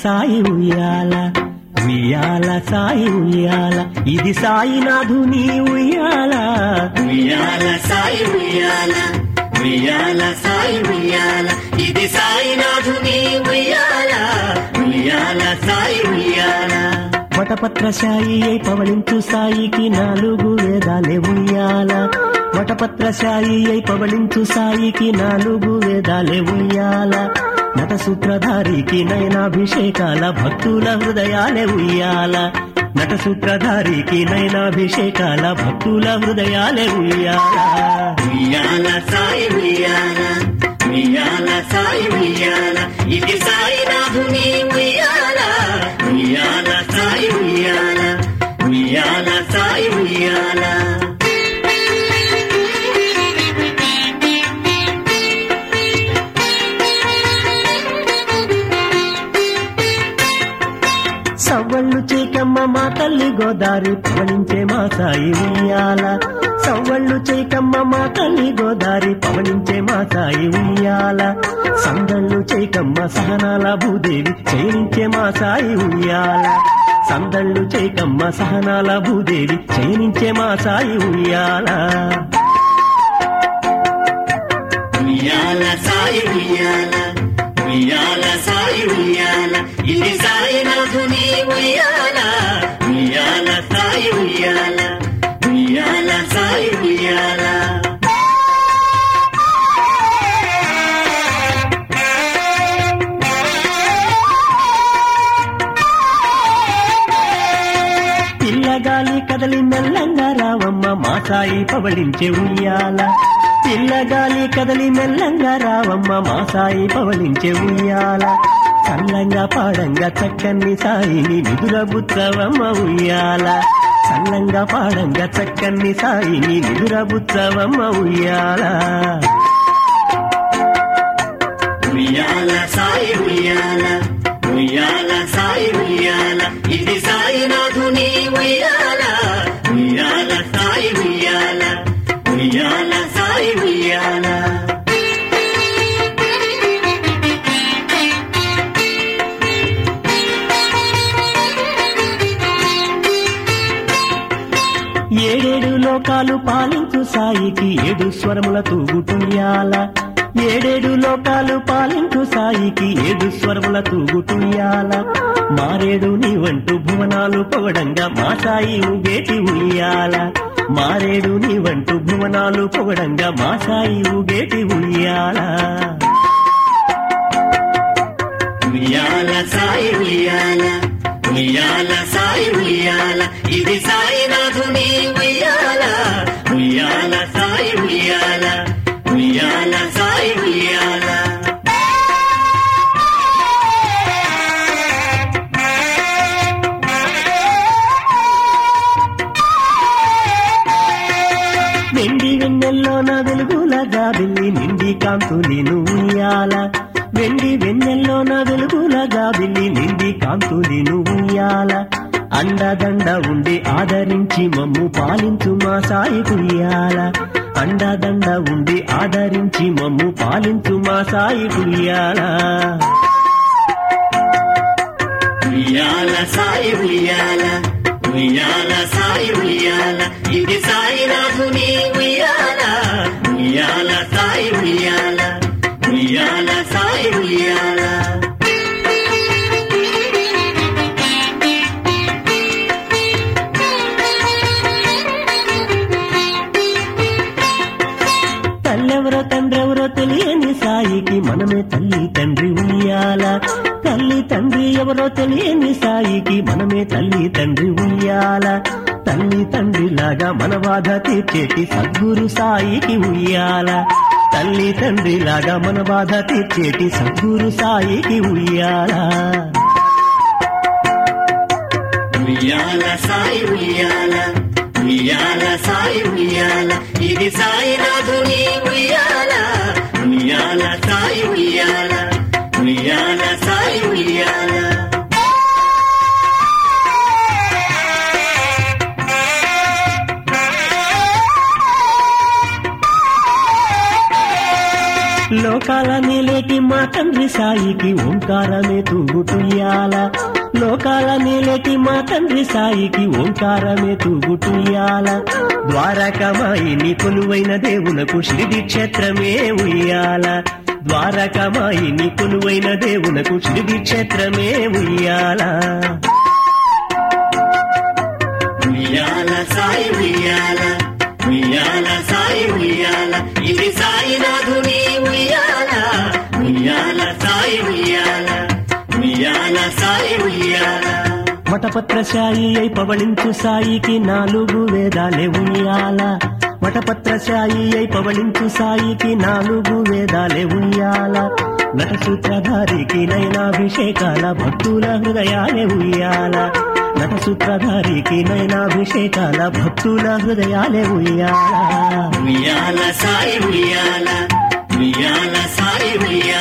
సాయి ఉయ్యాల ఉయ్యాల సాయి ఉయ్యాల ఇది సాయినాథుని ఉయ్యాల ఉయ్యాల సాయి ఉయ్యాల ఉయ్యాల సాయి ఉయ్యాల ఇది సాయినాథుని ఉయ్యాల ఉయ్యాల సాయి ఉయ్యాల వటపత్ర సాయి అయి పవళించు సాయికి నాలుగు వేదాలే ఉయ్యాల వటపత్ర సాయి అయి పవళించు సాయికి నాలుగు వేదాలే ఉయ్యాల నట సూత్రధారికి నయనాభిషేకాల భక్తుల హృదయాలే ఉయ్యాల నట సూత్రధారికి నయనాభిషేకాల భక్తుల హృదయాలే ఉయ్యాల ఉయ్యాల సాయి ఉయ్యాల ఉయ్యాల సాయి ఉయ్యాల ఇది సాయినాథుని ఉయ్యాల ఉయ్యాల సాయి ఉయ్యాల ఉయ్యాల సాయి ఉయ్యాల సవ్వళ్ళు చేకమ్మ మా తల్లి గోదారి పవనించే మా సాయి ఉయ్యాల సవ్వళ్ళు చేకమ్మ మా తల్లి గోదారి పవనించే మా సాయి ఉయ్యాల సందళ్ళు చేకమ్మ సహనాల భూదేవి చేయించే మా సాయి ఉయ్యాల సందళ్ళు చేకమ్మ సహనాల భూదేవి చేయించే మా సాయి ఉయ్యాల ఉయ్యాల సాయి ఉయ్యాల ఉయ్యాల సాయి ఉయ్యాల ఇది సాయినాథుని ఉయ్యాల ఉయ్యాల సాయి ఉయ్యాల ఉయ్యాల సాయి ఉయ్యాల పిల్లగాలి కదలి మెల్లంగా రావమ్మ మా సాయి పవళించే ఉయ్యాల పిల్లగాలి కదలి మెల్లంగా రావమ్మ మా సాయి పవళించే ఉయ్యాల చల్లంగా పాడంగా చక్కని సాయిని నిదురబుచ్చవమ్మ ఉయ్యాల చల్లంగా పాడంగా చక్కని సాయిని నిదురబుచ్చవమ్మ ఉయ్యాల ఉయ్యాల సాయి ఉయ్యాల ఉయ్యాల సాయి ఉయ్యాల ఇది సాయినాథుని ఉయ్యాల ఉయ్యాల సాయి ఉయ్యాల ఉయ్యాల సాయి ఉయ్యాల ఏడేడు లోకాలు పాలించు సాయికి ఏడు స్వరముల తూగుటుయ్యాల ఏడేడు లోకాలు పాలించు సాయికి ఏడు స్వరముల తూగుటుయ్యాల మారేడు నీవంటూ భువనాలు పొగడంగా మా సాయి ఊగేటి ఉయ్యాల మారేడు నీవంటూ భువనాలు పొగడంగా మా సాయి ఊగేటి ఉయ్యాల ఉయ్యాల సాయి ఉయ్యాల ఉయ్యాల సాయి ఉయ్యాల ఇది సాయినాథుని ఉయ్యాల ఉయ్యాల సాయి ఉయ్యాల ఉయ్యాల సాయి ఉయ్యాల వెండి వెన్నెల్లోన వెలుగుల గాబిల్లి నిండి కాంతులి నువ్వుయాల వెండి వెన్నెల్లోన వెలుగుల గాబిల్లి నిండి కాంతులి నువ్వుయాల అండదండ ఉండి ఆదరించి మమ్ము పాలించు మా సాయి కుయ్యాల అండదండ ఉండి ఆదరించి మమ్ము పాలించు మా సాయి కుయ్యాల ఉయ్యాల సాయి ఉయ్యాల ఉయ్యాల సాయి ఉయ్యాల ఇది సాయినాథుని ఉయ్యాల ఉయ్యాల సాయి ఉయ్యాల ఉయ్యాల సాయి ఉయ్యాల తల్లెవరో తండ్రెవరో తెలియని సాయికి మనమే తల్లి తండ్రి ఉయ్యాల తల్లి తండ్రి ఎవరో తెలియని సాయికి మనమే తల్లి తండ్రి ఉయ్యాల తల్లి తండ్రి లాగా మన బాధ తీర్చేటి సద్గురు సాయికి ఉయ్యాల తల్లి తండ్రి లాగా మన బాధ తీర్చేటి సద్గురు సాయికి ఉయ్యాల ఉయ్యాల సాయి ఉయ్యాల ఉయ్యాల సాయి ఉయ్యాల ఇది సాయినాథుని ఉయ్యాల ఉయ్యాల సాయి ఉయ్యాల ఉయ్యాల సాయి ఉయ్యాల లోకాల నీలే నీలేటి మా తండ్రి సాయికి ఓంకారమే తూగుటుయ్యాల లోకాల నీలేటి మా తండ్రి సాయికి ఓంకారమే తూగుటుయ్యాల ద్వారకమాయిని కొలువైన దేవునకు షిరిడి క్షేత్రమే ఉయ్యాల ద్వారకమాయిని కొలువైన దేవునకు షిరిడి క్షేత్రమే ఉయ్యాల ఉయ్యాల సాయి ఉయ్యాల ఉయ్యాల సాయి ఉయ్యాల ఇది సాయినాథుని ఉయ్యాల ఉయ్యాల సాయి ఉయ్యాల ఉయ్యాల సాయి ఉయ్యాల వటపత్ర సాయి అయి పవళించు సాయికి నాలుగు వేదాలే ఉయ్యాల వటపత్ర సాయి అయి పవళించు సాయికి నాలుగు వేదాలే ఉయ్యాల నట సూత్రధారికి నయనాభిషేకాల భక్తుల హృదయాలే ఉయ్యాల నట సూత్రధారికి నయనాభిషేకాల భక్తుల హృదయాలే ఉయ్యాల ఉయ్యాల సాయి ఉయ్యాల ఉయ్యాల సాయి ఉయ్యాల